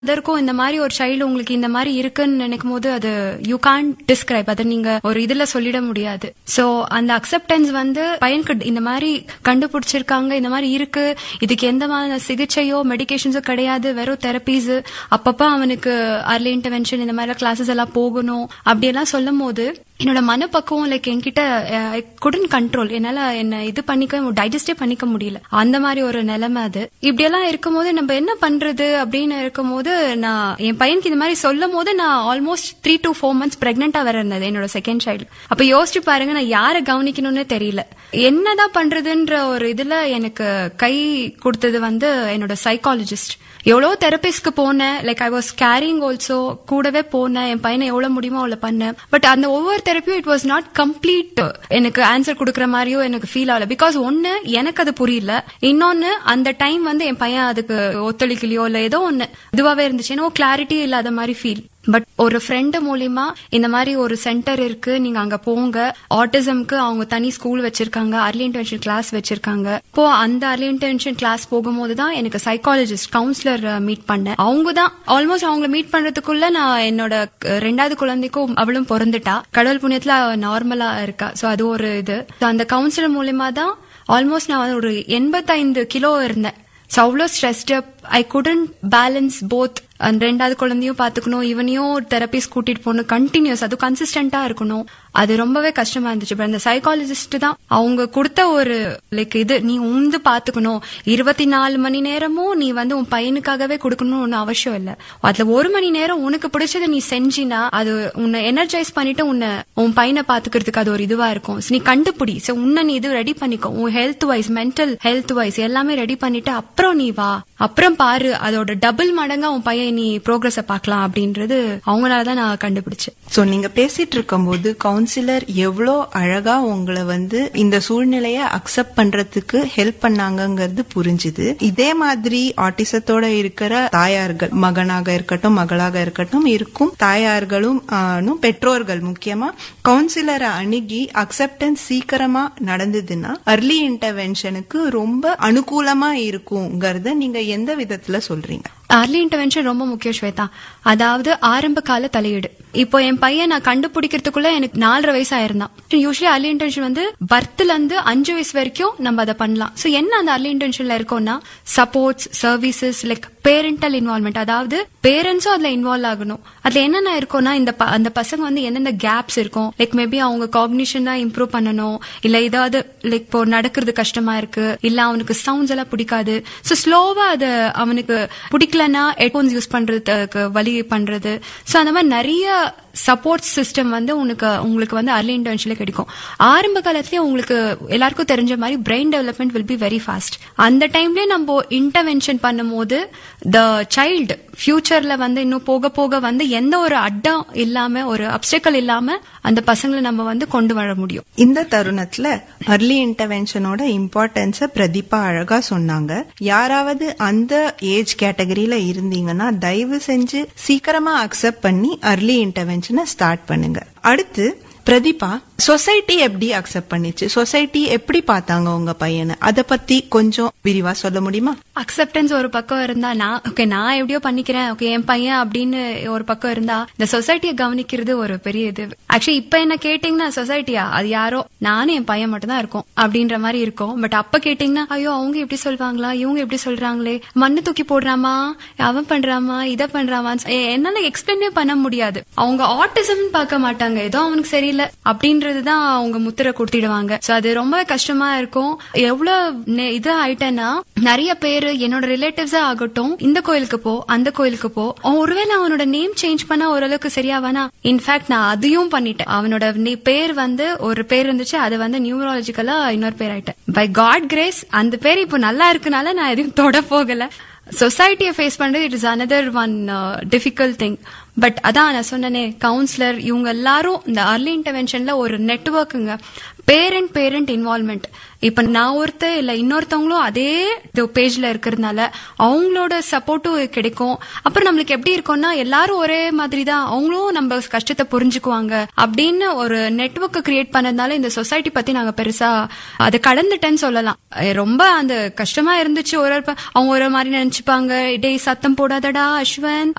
அதற்கும் இந்த மாதிரி ஒரு சைல்டு உங்களுக்கு இந்த மாதிரி இருக்குன்னு நினைக்கும் போது அது யூ கான் டிஸ்கிரைப் அதை நீங்க ஒரு இதுல சொல்லிட முடியாது சோ அந்த அக்செப்டன்ஸ் வந்து பையனுக்கு இந்த மாதிரி கண்டுபிடிச்சிருக்காங்க இந்த மாதிரி இருக்கு இதுக்கு எந்த மாதிரி சிகிச்சையோ மெடிகேஷன்ஸோ கிடையாது வெறும் தெரப்பீஸ் அப்பப்ப அவனுக்கு அர்லி இன்டர்வென்ஷன் இந்த மாதிரி கிளாஸஸ் எல்லாம் போகணும் அப்படியெல்லாம் சொல்லும் போது என்னோட மனப்பக்குவம் லைக் என்கிட்ட குடன் கண்ட்ரோல் என்னால என்ன இது பண்ணிக்க டைஜஸ்டே பண்ணிக்க முடியல அந்த மாதிரி ஒரு நிலைமை அது இப்படியெல்லாம் இருக்கும்போது நம்ம என்ன பண்றது அப்படின்னு இருக்கும்போது நான் என் பையனுக்கு இந்த மாதிரி சொல்லும் போது நான் almost three to four months பிரெக்னெண்டா வேற இருந்தது என்னோட செகண்ட் சைல்டு அப்ப யோசிச்சு பாருங்க நான் யாரை கவனிக்கணும்னு தெரியல என்னதான் பண்றதுன்ற ஒரு இதுல எனக்கு கை கொடுத்தது வந்து என்னோட சைக்காலஜிஸ்ட் எவ்வளவு தெரபிஸ்ட்க்கு போனேன் like I was carrying also கூடவே போனேன் என் பையனை எவ்வளவு முடியுமோ அவ்வளவு பண்ணேன் பட் அந்த ஒவ்வொரு தெரப்பியும் இட் வாஸ் நாட் கம்ப்ளீட் எனக்கு ஆன்சர் கொடுக்குற மாதிரியோ எனக்கு ஃபீல் ஆகல பிகாஸ் ஒன்னு எனக்கு அது புரியல இன்னொன்னு அந்த டைம் வந்து என் பையன் அதுக்கு ஒத்துழைக்கலையோ இல்ல ஏதோ ஒன்னு இதுவாவே இருந்துச்சு ஏன்னா கிளாரிட்டி இல்லாத மாதிரி ஃபீல் பட் ஒரு ஃப்ரெண்டு மூலியமா இந்த மாதிரி ஒரு சென்டர் இருக்கு நீங்க அங்க போங்க ஆட்டிசம்க்கு அவங்க தனி ஸ்கூல் வச்சிருக்காங்க அர்லி இன்டென்ஷன் கிளாஸ் வச்சிருக்காங்க இப்போ அந்த அர்லி இன்டென்ஷன் கிளாஸ் போகும்போது தான் எனக்கு சைக்காலஜிஸ்ட் கவுன்சிலர் மீட் பண்ணேன் அவங்க தான் ஆல்மோஸ்ட் அவங்கள மீட் பண்றதுக்குள்ள நான் என்னோட ரெண்டாவது குழந்தைக்கும் அவளும் பிறந்துட்டா கடவுள் புண்ணியத்துல நார்மலா இருக்கா சோ அது ஒரு இது அந்த கவுன்சிலர் மூலியமா தான் ஆல்மோஸ்ட் நான் ஒரு எண்பத்தைந்து கிலோ இருந்தேன் ஸோ அவ்வளோ stressed up I couldn't balance both அந்த ரெண்டாவது குழந்தையும் பாத்துக்கணும் இவனையும் தெரபிஸ் கூட்டிட்டு போகணும் கண்டினியூஸ் அது கன்சிஸ்டன்டா இருக்கணும் அது ரொம்பவே கஷ்டமா இருந்துச்சு பட் அந்த சைக்காலஜிஸ்ட் தான் அவங்க கொடுத்த ஒரு லைக் இது நீ உந்து பாத்துக்கணும் இருபத்தி நாலு மணி நேரமும் நீ வந்து உன் பையனுக்காகவே கொடுக்கணும்னு ஒன்னும் அவசியம் இல்ல அதுல ஒரு மணி நேரம் உனக்கு பிடிச்சதை நீ செஞ்சினா அது உன்னை எனர்ஜைஸ் பண்ணிட்டு உன்னை உன் பையனை பாத்துக்கிறதுக்கு அது ஒரு இதுவா இருக்கும் So, நீ கண்டுபிடி சோ உன்னை நீ இது ரெடி பண்ணிக்கோ உன் health wise mental health wise எல்லாமே ரெடி பண்ணிட்டு அப்புறம் நீ வா அப்புறம் பாரு அதோட டபுள் மடங்கா உன் பையன் நீ ப்ரோக்ரஸ பார்க்கலாம் அப்படின்றது அவங்களாலதான் நான் கண்டுபிடிச்சேன் சோ நீங்க பேசிட்டு இருக்கும்போது கவுன்சிலர் எவ்வளோ அழகா உங்களை வந்து இந்த சூழ்நிலைய அக்செப்ட் பண்றதுக்கு ஹெல்ப் பண்ணாங்கங்கிறது புரிஞ்சுது இதே மாதிரி ஆட்டிசத்தோட இருக்கிற தாயார்கள் மகனாக இருக்கட்டும் மகளாக இருக்கட்டும் இருக்கும் தாயார்களும் ஆனும் பெற்றோர்கள் முக்கியமா கவுன்சிலரை அணுகி அக்செப்டன்ஸ் சீக்கிரமா நடந்ததுன்னா அர்லி இன்டர்வென்ஷனுக்கு ரொம்ப அனுகூலமா இருக்குங்கிறத நீங்க எந்த விதத்துல சொல்றீங்க அர்லி இன்டர்வென்ஷன் ரொம்ப முக்கியம் ஸ்வேதா அதாவது ஆரம்ப கால தலையீடு இப்போ என் பையன் நான் கண்டுபிடிக்கிறதுக்குள்ள எனக்கு நாலரை வயசு ஆயிருந்தான் யூஸ்வலி அர்லி இன்டென்ஷன் வந்து பர்த்ல இருந்து அஞ்சு வயசு வரைக்கும் நம்ம அதை பண்ணலாம் சோ என்ன அந்த அர்லி இன்டென்ஷன்ல இருக்கோம்னா supports services like parental involvement அதாவது பேரண்ட்ஸும் அதுல இன்வால்வ் ஆகணும் அதுல என்னென்ன இருக்கும்னா இந்த ப- அந்த பசங்க வந்து எந்தெந்த கேப்ஸ் இருக்கும் லைக் மேபி அவங்க காக்னிஷன் தான் இம்ப்ரூவ் பண்ணணும் இல்ல ஏதாவது லைக் இப்போ நடக்கிறது கஷ்டமா இருக்கு இல்ல அவனுக்கு சவுண்ட்ஸ் எல்லாம் பிடிக்காது சோ ஸ்லோவா அத அவனுக்கு பிடிக்கலன்னா ஹெட்போன்ஸ் யூஸ் பண்றதுக்கு வழி பண்றது சோ அந்த மாதிரி நிறைய சப்போர்ட் சிஸ்டம் வந்து உனக்கு உங்களுக்கு வந்து அர்லி இன்டர்வென்ஷன்ல கிடைக்கும் ஆரம்ப காலத்திலேயே உங்களுக்கு எல்லாருக்கும் தெரிஞ்ச மாதிரி brain development will be very fast அந்த டைம்லயே நம்ம இன்டர்வென்ஷன் பண்ணும்போது த சைல்டு ஃபியூச்சர்ல வந்து இன்னும் போக போக வந்து எந்த ஒரு அட்டம் இல்லாம ஒரு அப்டக்கல் இல்லாம அந்த பசங்களை நம்ம வந்து கொண்டு வர முடியும் இந்த தருணத்துல அர்லி இன்டர்வென்ஷனோட இம்பார்ட்டன்ஸ பிரதீபா அழகா சொன்னாங்க யாராவது அந்த ஏஜ் கேட்டகரியில இருந்தீங்கன்னா தயவு செஞ்சு சீக்கிரமா அக்செப்ட் பண்ணி அர்லி இன்டர்வென்ஷனை ஸ்டார்ட் பண்ணுங்க அடுத்து பிரதீபா சொசைட்டி எப்படி அக்செப்ட் பண்ணிச்சு சொசைட்டி எப்படி பார்த்தாங்க உங்க பையனை அத பத்தி கொஞ்சம் விரிவா சொல்ல முடியுமா அக்செப்டன்ஸ் ஒரு பக்கம் இருந்தா நான் ஓகே நான் எப்படியோ பண்ணிக்கிறேன் ஓகே என் பையன் அப்படின்னு ஒரு பக்கம் இருந்தா இந்த சொசைட்டியை கவனிக்கிறது ஒரு பெரிய இது ஆக்சுவலி இப்ப என்ன கேட்டீங்கன்னா சொசைட்டியா அது யாரோ நானும் என் பையன் மட்டும் தான் இருக்கும் அப்படின்ற மாதிரி இருக்கும் பட் அப்ப கேட்டீங்கன்னா ஐயோ அவங்க எப்படி சொல்வாங்களா இவங்க எப்படி சொல்றாங்களே மண்ணு தூக்கி போடுறாமா அவன் பண்றாமா இத பண்றாமா என்னால எக்ஸ்பிளைனே பண்ண முடியாது அவங்க ஆட்டிசம் பார்க்க மாட்டாங்க ஏதோ அவனுக்கு சரியில்லை அப்படின்றதுதான் அவங்க முத்திரை கொடுத்திடுவாங்க சோ அது ரொம்ப கஷ்டமா இருக்கும் எவ்வளவு நெ- இது ஆயிட்டேன்னா நிறைய பேரு என்னோட ரிலேட்டிவ்ஸா ஆகட்டும் இந்த கோயிலுக்கு போ அந்த கோயிலுக்கு போ அவன் ஒருவேளை அவனோட நேம் சேஞ்ச் பண்ணா ஓரளவுக்கு சரியாவானா இன்ஃபேக்ட் நான் அதையும் பண்ணிட்டேன் அவனோட நே- பேர் வந்து ஒரு பேர் இருந்துச்சு அது வந்து நியூமராலஜிக்கலா இன்னொரு பேர் ஆயிட்டேன் பை காட் கிரேஸ் அந்த பேர் இப்போ நல்லா இருக்குனால நான் எதையும் தொட போகல சொசைட்டியை ஃபேஸ் பண்றது it is another one difficult thing but அதான் நான் சொன்னனே கவுன்சிலர் இவங்க எல்லாரும் இந்த அர்லி இன்டர்வென்ஷன்ல ஒரு நெட்ஒர்க்குங்க பேரண்ட் பேரண்ட் இன்வால்மெண்ட் இப்ப நான் ஒருத்த இல்ல இன்னொருத்தவங்களும் அதே பேஜ்ல இருக்கிறதுனால அவங்களோட சப்போர்ட்டும் கிடைக்கும் அப்புறம் நம்மளுக்கு எப்படி இருக்கும்னா எல்லாரும் ஒரே மாதிரி தான் அவங்களும் நம்ம கஷ்டத்தை புரிஞ்சுக்குவாங்க அப்படின்னு ஒரு நெட்வொர்க் கிரியேட் பண்ணதுனால இந்த சொசைட்டி பத்தி நாங்க பெருசா அதை கடந்துட்டேன்னு சொல்லலாம் அஹ் ரொம்ப அந்த கஷ்டமா இருந்துச்சு ஒரு ஒரு ப- அவங்க ஒரு மாதிரி நினைச்சுப்பாங்க டேய் சத்தம் போடாதடா அஸ்வன்